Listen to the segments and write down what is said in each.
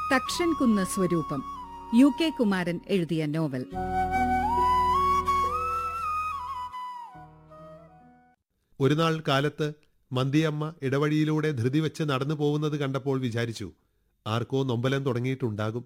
തക്ഷൻ കുന്ന് സ്വരൂപം U K Kumaran എഴുതിയ നോവൽ ഒരു നാൾ കാലത്ത് മന്തിയമ്മ ഇടവഴിയിലൂടെ ധൃതി വെച്ച് നടന്നു പോകുന്നത് കണ്ടപ്പോൾ വിചാരിച്ചു ആർക്കോ നൊമ്പലം തുടങ്ങിയിട്ടുണ്ടാകും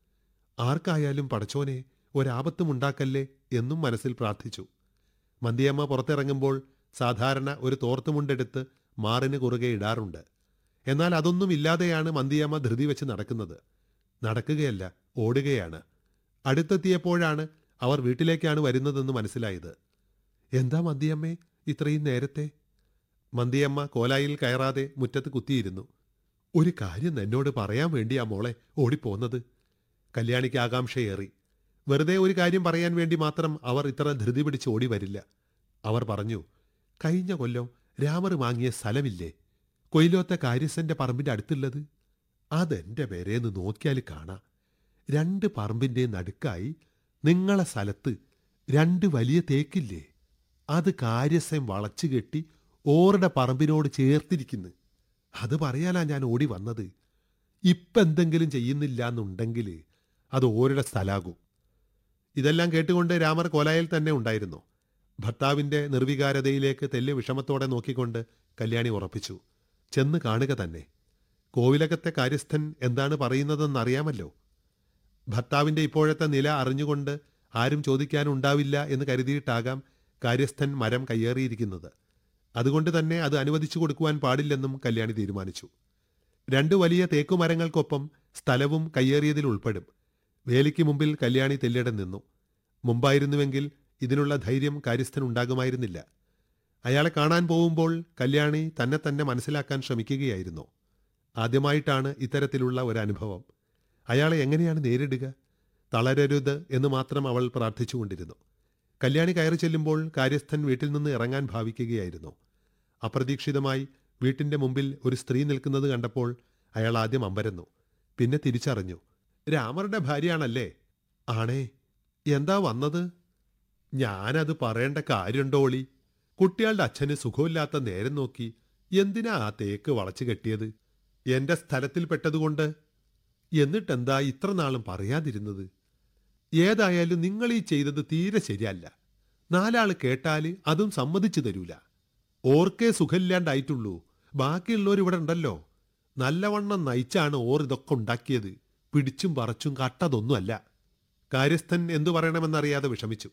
ആർക്കായാലും പടച്ചോനെ ഒരാപത്തും ഉണ്ടാക്കല്ലേ എന്നും മനസ്സിൽ പ്രാർത്ഥിച്ചു മന്തിയമ്മ പുറത്തിറങ്ങുമ്പോൾ സാധാരണ ഒരു തോർത്തുമുണ്ടെടുത്ത് മാറിന് കുറുകെ ഇടാറുണ്ട് എന്നാൽ അതൊന്നും ഇല്ലാതെയാണ് മന്തിയമ്മ ധൃതി വെച്ച് നടക്കുന്നത് നടക്കുകയല്ല ഓടുകയാണ് അടുത്തെത്തിയപ്പോഴാണ് അവർ വീട്ടിലേക്കാണ് വരുന്നതെന്ന് മനസ്സിലായത് എന്താ മന്തിയമ്മേ ഇത്രയും നേരത്തെ മന്തിയമ്മ കോലായിൽ കയറാതെ മുറ്റത്ത് കുത്തിയിരുന്നു ഒരു കാര്യം എന്നോട് പറയാൻ വേണ്ടിയാ മോളെ ഓടിപ്പോന്നത് കല്യാണിക്ക് ആകാംക്ഷയേറി വെറുതെ ഒരു കാര്യം പറയാൻ വേണ്ടി മാത്രം അവർ ഇത്ര ധൃതി പിടിച്ച് ഓടി വരില്ല അവർ പറഞ്ഞു കഴിഞ്ഞ കൊല്ലം രാമർ വാങ്ങിയ സ്ഥലമില്ലേ കൊയിലോത്തെ കാര്യസ്ഥന്റെ പറമ്പിന്റെ അടുത്തുള്ളത് അതെന്റെ പേരേന്ന് നോക്കിയാൽ കാണാം രണ്ട് പറമ്പിന്റെ നടുക്കായി നിങ്ങളെ സ്ഥലത്ത് രണ്ട് വലിയ തേക്കില്ലേ അത് കാര്യസ്ഥൻ വളച്ചു കെട്ടി ഓറുടെ പറമ്പിനോട് ചേർത്തിരിക്കുന്നു അത് പറയാനാ ഞാൻ ഓടി വന്നത് ഇപ്പം എന്തെങ്കിലും ചെയ്യുന്നില്ല എന്നുണ്ടെങ്കിൽ അത് ഓരുടെ സ്ഥലാകും ഇതെല്ലാം കേട്ടുകൊണ്ട് രാമർ കോലായിൽ തന്നെ ഉണ്ടായിരുന്നു ഭർത്താവിന്റെ നിർവികാരതയിലേക്ക് തെല്ല് വിഷമത്തോടെ നോക്കിക്കൊണ്ട് കല്യാണി ഉറപ്പിച്ചു ചെന്ന് കാണുക തന്നെ കോവിലകത്തെ കാര്യസ്ഥൻ എന്താണ് പറയുന്നതെന്നറിയാമല്ലോ ഭർത്താവിന്റെ ഇപ്പോഴത്തെ നില അറിഞ്ഞുകൊണ്ട് ആരും ചോദിക്കാനുണ്ടാവില്ല എന്ന് കരുതിയിട്ടാകാം കാര്യസ്ഥൻ മരം കയ്യേറിയിരിക്കുന്നത് അതുകൊണ്ട് തന്നെ അത് അനുവദിച്ചു കൊടുക്കുവാൻ പാടില്ലെന്നും കല്യാണി തീരുമാനിച്ചു രണ്ടു വലിയ തേക്കുമരങ്ങൾക്കൊപ്പം സ്ഥലവും കയ്യേറിയതിൽ ഉൾപ്പെടും വേലിക്ക് മുമ്പിൽ കല്യാണി തെല്ലിടം നിന്നു മുമ്പായിരുന്നുവെങ്കിൽ ഇതിനുള്ള ധൈര്യം കാര്യസ്ഥൻ ഉണ്ടാകുമായിരുന്നില്ല അയാളെ കാണാൻ പോകുമ്പോൾ കല്യാണി തന്നെ തന്നെ മനസ്സിലാക്കാൻ ശ്രമിക്കുകയായിരുന്നു ആദ്യമായിട്ടാണ് ഇത്തരത്തിലുള്ള ഒരു അനുഭവം അയാളെ എങ്ങനെയാണ് നേരിടുക തളരരുത് എന്ന് മാത്രം അവൾ പ്രാർത്ഥിച്ചുകൊണ്ടിരുന്നു കല്യാണി കയറി ചെല്ലുമ്പോൾ കാര്യസ്ഥൻ വീട്ടിൽ നിന്ന് ഇറങ്ങാൻ ഭാവിക്കുകയായിരുന്നു അപ്രതീക്ഷിതമായി വീട്ടിന്റെ മുമ്പിൽ ഒരു സ്ത്രീ നിൽക്കുന്നത് കണ്ടപ്പോൾ അയാൾ ആദ്യം അമ്പരന്നു പിന്നെ തിരിച്ചറിഞ്ഞു രാമറുടെ ഭാര്യയാണല്ലേ ആണേ എന്താ വന്നത് ഞാനത് പറയേണ്ട കാര്യമുണ്ടോ ഓളി കുട്ടികളുടെ അച്ഛന് സുഖമില്ലാത്ത നേരം നോക്കി എന്തിനാ ആ തേക്ക് വളച്ചു കെട്ടിയത് എന്റെ സ്ഥലത്തിൽപ്പെട്ടതുകൊണ്ട് എന്നിട്ടെന്താ ഇത്ര നാളും പറയാതിരുന്നത് ഏതായാലും നിങ്ങൾ ഈ ചെയ്തത് തീരെ ശരിയല്ല നാലാള് കേട്ടാല് അതും സമ്മതിച്ചു തരൂല ഓർക്കേ സുഖമില്ലാണ്ടായിട്ടുള്ളൂ ബാക്കിയുള്ളവർ ഇവിടെ ഉണ്ടല്ലോ നല്ലവണ്ണം നയിച്ചാണ് ഓർ ഇതൊക്കെ ഉണ്ടാക്കിയത് പിടിച്ചും പറച്ചും കട്ടതൊന്നുമല്ല കാര്യസ്ഥൻ എന്തു പറയണമെന്നറിയാതെ വിഷമിച്ചു